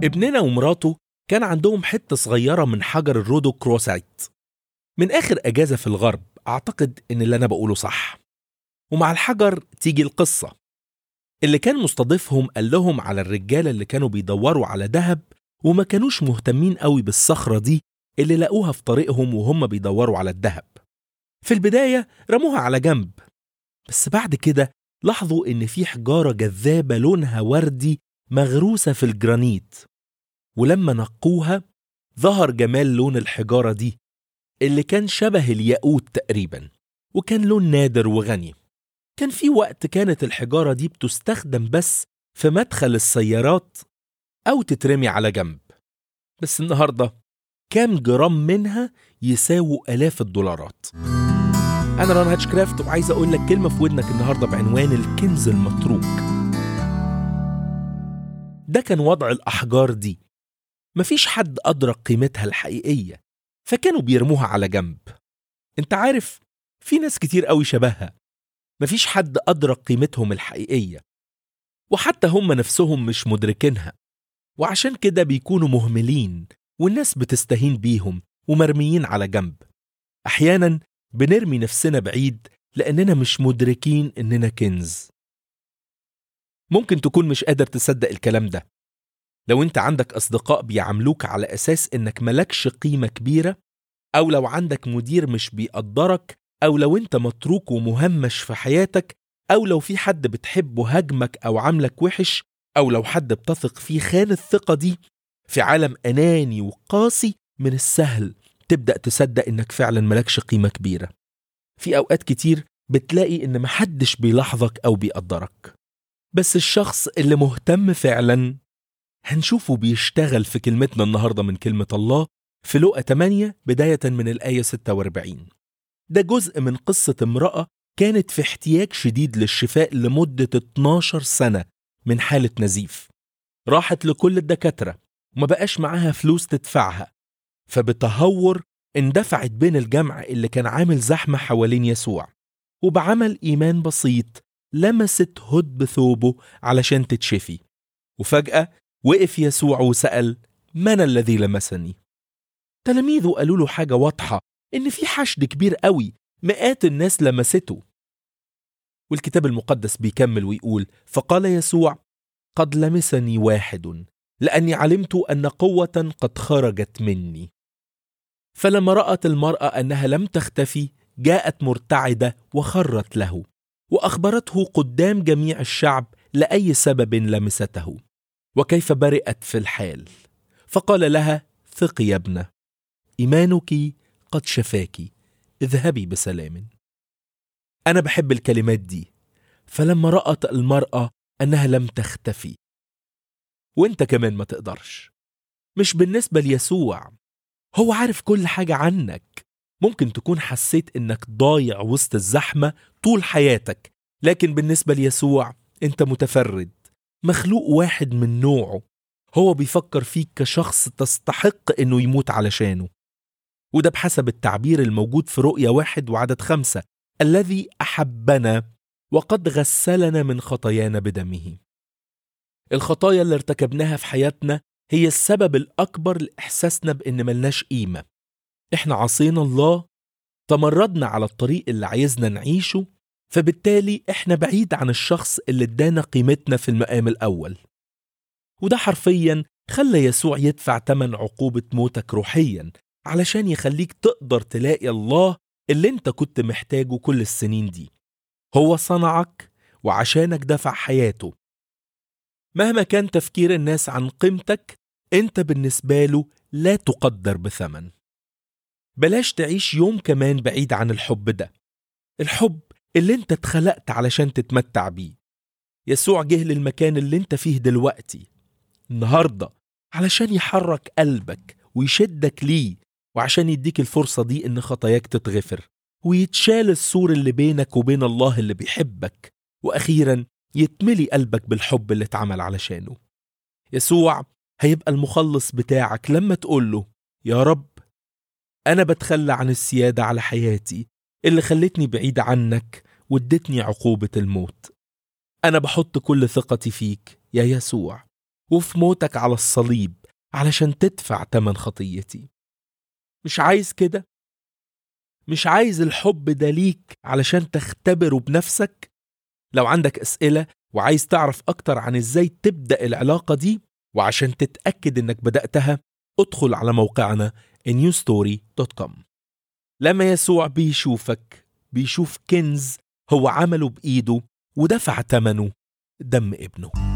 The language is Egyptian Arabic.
ابننا ومراته كان عندهم حتة صغيرة من حجر الرودو كروسايت من آخر أجازة في الغرب أعتقد إن اللي أنا بقوله صح ومع الحجر تيجي القصة اللي كان مستضيفهم قال لهم على الرجالة اللي كانوا بيدوروا على دهب وما كانوش مهتمين قوي بالصخرة دي اللي لقوها في طريقهم وهم بيدوروا على الدهب في البداية رموها على جنب بس بعد كده لاحظوا إن في حجارة جذابة لونها وردي مغروسة في الجرانيت ولما نقوها ظهر جمال لون الحجارة دي اللي كان شبه الياقوت تقريبا وكان لون نادر وغني كان في وقت كانت الحجارة دي بتستخدم بس في مدخل السيارات أو تترمي على جنب بس النهاردة كام جرام منها يساووا آلاف الدولارات أنا ران هاتشكرافت وعايز أقول لك كلمة في ودنك النهاردة بعنوان الكنز المتروك ده كان وضع الأحجار دي مفيش حد أدرك قيمتها الحقيقية فكانوا بيرموها على جنب انت عارف في ناس كتير قوي شبهها مفيش حد أدرك قيمتهم الحقيقية وحتى هم نفسهم مش مدركينها وعشان كده بيكونوا مهملين والناس بتستهين بيهم ومرميين على جنب أحيانا بنرمي نفسنا بعيد لأننا مش مدركين إننا كنز ممكن تكون مش قادر تصدق الكلام ده لو انت عندك أصدقاء بيعاملوك على أساس إنك ملكش قيمة كبيرة أو لو عندك مدير مش بيقدرك أو لو انت متروك ومهمش في حياتك أو لو في حد بتحبه هاجمك أو عاملك وحش أو لو حد بتثق فيه خان الثقة دي في عالم أناني وقاسي من السهل تبدأ تصدق إنك فعلا ملكش قيمة كبيرة في أوقات كتير بتلاقي إن محدش بيلاحظك أو بيقدرك بس الشخص اللي مهتم فعلا هنشوفه بيشتغل في كلمتنا النهاردة من كلمة الله في لقى 8 بداية من الآية 46 ده جزء من قصة امرأة كانت في احتياج شديد للشفاء لمدة 12 سنة من حالة نزيف راحت لكل الدكاترة وما بقاش معاها فلوس تدفعها فبتهور اندفعت بين الجمع اللي كان عامل زحمة حوالين يسوع وبعمل إيمان بسيط لمست هد بثوبه علشان تتشفي وفجأة وقف يسوع وسأل من الذي لمسني؟ تلاميذه قالوا له حاجة واضحة إن في حشد كبير قوي مئات الناس لمسته والكتاب المقدس بيكمل ويقول فقال يسوع قد لمسني واحد لأني علمت أن قوة قد خرجت مني فلما رأت المرأة أنها لم تختفي جاءت مرتعدة وخرت له وأخبرته قدام جميع الشعب لأي سبب لمسته وكيف برئت في الحال فقال لها ثقي يا ابنة إيمانك قد شفاك اذهبي بسلام أنا بحب الكلمات دي فلما رأت المرأة أنها لم تختفي وانت كمان ما تقدرش مش بالنسبة ليسوع هو عارف كل حاجة عنك ممكن تكون حسيت انك ضايع وسط الزحمة طول حياتك لكن بالنسبة ليسوع انت متفرد مخلوق واحد من نوعه هو بيفكر فيك كشخص تستحق انه يموت علشانه وده بحسب التعبير الموجود في رؤية واحد وعدد خمسة الذي أحبنا وقد غسلنا من خطايانا بدمه الخطايا اللي ارتكبناها في حياتنا هي السبب الأكبر لإحساسنا بإن ملناش قيمة إحنا عصينا الله تمردنا على الطريق اللي عايزنا نعيشه فبالتالي إحنا بعيد عن الشخص اللي ادانا قيمتنا في المقام الأول وده حرفيا خلى يسوع يدفع تمن عقوبة موتك روحيا علشان يخليك تقدر تلاقي الله اللي انت كنت محتاجه كل السنين دي هو صنعك وعشانك دفع حياته مهما كان تفكير الناس عن قيمتك انت بالنسبة له لا تقدر بثمن بلاش تعيش يوم كمان بعيد عن الحب ده الحب اللي انت اتخلقت علشان تتمتع بيه يسوع جه للمكان اللي انت فيه دلوقتي النهاردة علشان يحرك قلبك ويشدك ليه وعشان يديك الفرصة دي إن خطاياك تتغفر ويتشال السور اللي بينك وبين الله اللي بيحبك وأخيرا يتملي قلبك بالحب اللي اتعمل علشانه يسوع هيبقى المخلص بتاعك لما تقول له يا رب أنا بتخلى عن السيادة على حياتي اللي خلتني بعيد عنك وادتني عقوبة الموت أنا بحط كل ثقتي فيك يا يسوع وفي موتك على الصليب علشان تدفع تمن خطيتي مش عايز كده مش عايز الحب ده ليك علشان تختبره بنفسك لو عندك أسئلة وعايز تعرف أكتر عن إزاي تبدأ العلاقة دي وعشان تتأكد إنك بدأتها ادخل على موقعنا newstory.com لما يسوع بيشوفك بيشوف كنز هو عمله بإيده ودفع ثمنه دم ابنه